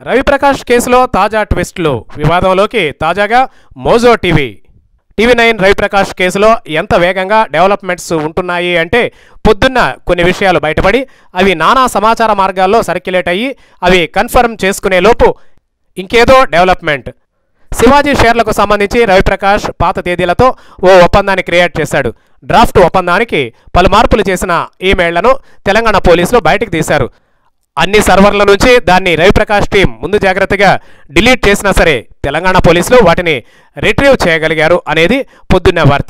రవిప్రకాష్ కేసులో తాజా ట్విస్టులు వివాదంలోకి తాజాగా Mojo TV TV nine Raviprakash కేసులో ఎంత వేగంగా డెవలప్మెంట్స్ ఉంటున్నాయి అంటే పొద్దున్న కొన్ని విషయాలు బయటపడి అవి నానా సమాచార మార్గాల్లో సర్క్యులేట్ అయ్యి అవి కన్ఫర్మ్ చేసుకునే లోపు ఇంకేదో డెవలప్మెంట్ శివాజీ షేర్లకు సంబంధించి రవిప్రకాష్ పాత తేదీలతో ఓ ఒప్పందాన్ని క్రియేట్ చేశాడు డ్రాఫ్ట్ ఒప్పందానికి పలు మార్పులు చేసిన ఈమెయిళ్లను తెలంగాణ పోలీసులు బయటకు తీశారు అన్ని సర్వర్ల నుంచి దాన్ని రవిప్రకాష్ టీం ముందు జాగ్రత్తగా డిలీట్ చేసినా సరే తెలంగాణ పోలీసులు వాటిని రిట్రీవ్ చేయగలిగారు అనేది పొద్దున్న వార్త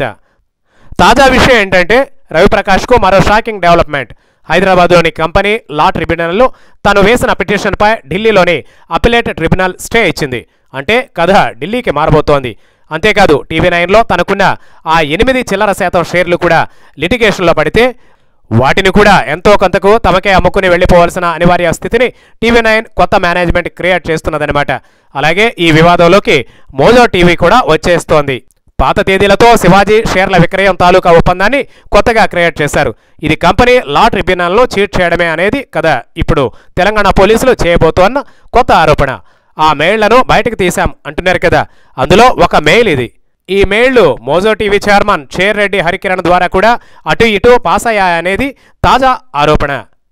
తాజా విషయం ఏంటంటే రవిప్రకాష్కు మరో షాకింగ్ డెవలప్మెంట్ హైదరాబాద్లోని కంపెనీ లా ట్రిబ్యునల్లో తాను వేసిన పిటిషన్పై ఢిల్లీలోని అపిలేట్ ట్రిబ్యునల్ స్టే ఇచ్చింది అంటే కథ ఢిల్లీకి మారబోతోంది అంతేకాదు టీవీ నైన్లో తనకున్న ఆ ఎనిమిది చిల్లర శాతం షేర్లు కూడా లిటిగేషన్లో పడితే వాటిని కూడా ఎంతో కొంతకు తమకే అమ్ముకుని వెళ్ళిపోవాల్సిన అనివార్య స్థితిని టీవీ నైన్ కొత్త మేనేజ్మెంట్ క్రియేట్ చేస్తున్నదనమాట అలాగే ఈ వివాదంలోకి మోజో టీవీ కూడా వచ్చేస్తోంది పాత తేదీలతో శివాజీ షేర్ల విక్రయం తాలూకా ఒప్పందాన్ని కొత్తగా క్రియేట్ చేశారు ఇది కంపెనీ లా ట్రిబ్యునల్ను చీట్ చేయడమే అనేది కదా ఇప్పుడు తెలంగాణ పోలీసులు చేయబోతోన్న కొత్త ఆరోపణ ఆ మెయిళ్లను బయటకు తీశాం అంటున్నారు కదా అందులో ఒక మెయిల్ ఇది ఈ మెయిళ్లు Mojo TV chairman chair Reddy Harikiran ద్వారా కూడా అటు ఇటు పాస్ అయ్యాయనేది తాజా ఆరోపణ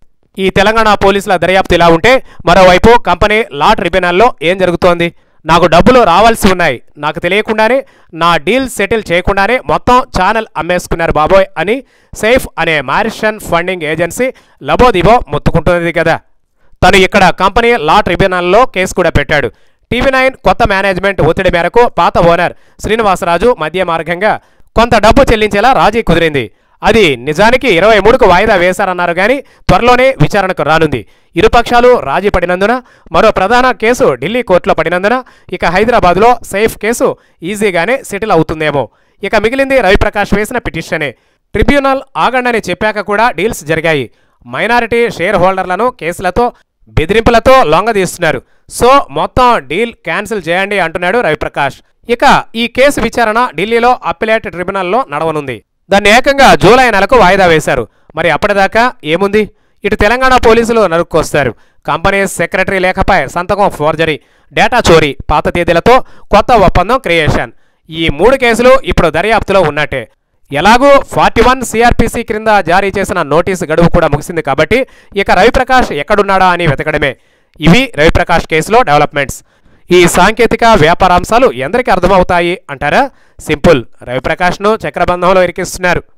ఈ తెలంగాణ పోలీసుల దర్యాప్తు ఇలా ఉంటే మరోవైపు కంపెనీ లా ట్రిబ్యునల్లో ఏం జరుగుతోంది నాకు డబ్బులు రావాల్సి ఉన్నాయి నాకు తెలియకుండానే నా డీల్ సెటిల్ చేయకుండానే మొత్తం ఛానల్ అమ్మేసుకున్నారు బాబోయ్ అని సేఫ్ అనే మారిషన్ ఫండింగ్ ఏజెన్సీ లబోదిబో మొత్తుకుంటున్నది కదా తను ఇక్కడ కంపెనీ లా ట్రిబ్యునల్లో కేసు కూడా పెట్టాడు టీవీ నైన్ కొత్త మేనేజ్మెంట్ ఒత్తిడి మేరకు పాత ఓనర్ శ్రీనివాసరాజు మధ్య మార్గంగా కొంత డబ్బు చెల్లించేలా రాజీ కుదిరింది అది నిజానికి ఇరవై మూడుకు వాయిదా వేశారన్నారు కానీ త్వరలోనే విచారణకు రానుంది ఇరుపక్షాలు రాజీ పడినందున మరో ప్రధాన కేసు ఢిల్లీ కోర్టులో పడినందున ఇక హైదరాబాద్లో సేఫ్ కేసు ఈజీగానే సెటిల్ అవుతుందేమో ఇక మిగిలింది రవిప్రకాష్ వేసిన పిటిషనే ట్రిబ్యునల్ ఆగండని చెప్పాక కూడా డీల్స్ జరిగాయి మైనారిటీ షేర్ హోల్డర్లను కేసులతో బెదిరింపులతో లొంగదీస్తున్నారు సో మొత్తం డీల్ క్యాన్సిల్ చేయండి అంటున్నాడు రవిప్రకాష్ ఇక ఈ కేసు విచారణ ఢిల్లీలో అప్పిలేట్ ట్రిబ్యునల్లో నడవనుంది దాన్ని ఏకంగా జూలై నెలకు వాయిదా వేశారు మరి అప్పటిదాకా ఏముంది ఇటు తెలంగాణ పోలీసులు నరుక్కొస్తారు కంపెనీ సెక్రటరీ లేఖపై సంతకం ఫోర్జరీ డేటా చోరీ పాత తేదీలతో కొత్త ఒప్పందం క్రియేషన్ ఈ మూడు కేసులు ఇప్పుడు దర్యాప్తులో ఉన్నట్టే ఎలాగూ ఫార్టీ వన్ సిఆర్పిసి క్రింద జారీ చేసిన నోటీసు గడువు కూడా ముగిసింది కాబట్టి ఇక రవిప్రకాష్ ఎక్కడున్నాడా అని వెతకడమే ఇవి రవిప్రకాష్ కేసులో డెవలప్మెంట్స్ ఈ సాంకేతిక వ్యాపారాంశాలు ఎందరికి అర్థమవుతాయి అంటారా సింపుల్ రవిప్రకాష్ను చక్రబంధంలో ఇరికిస్తున్నారు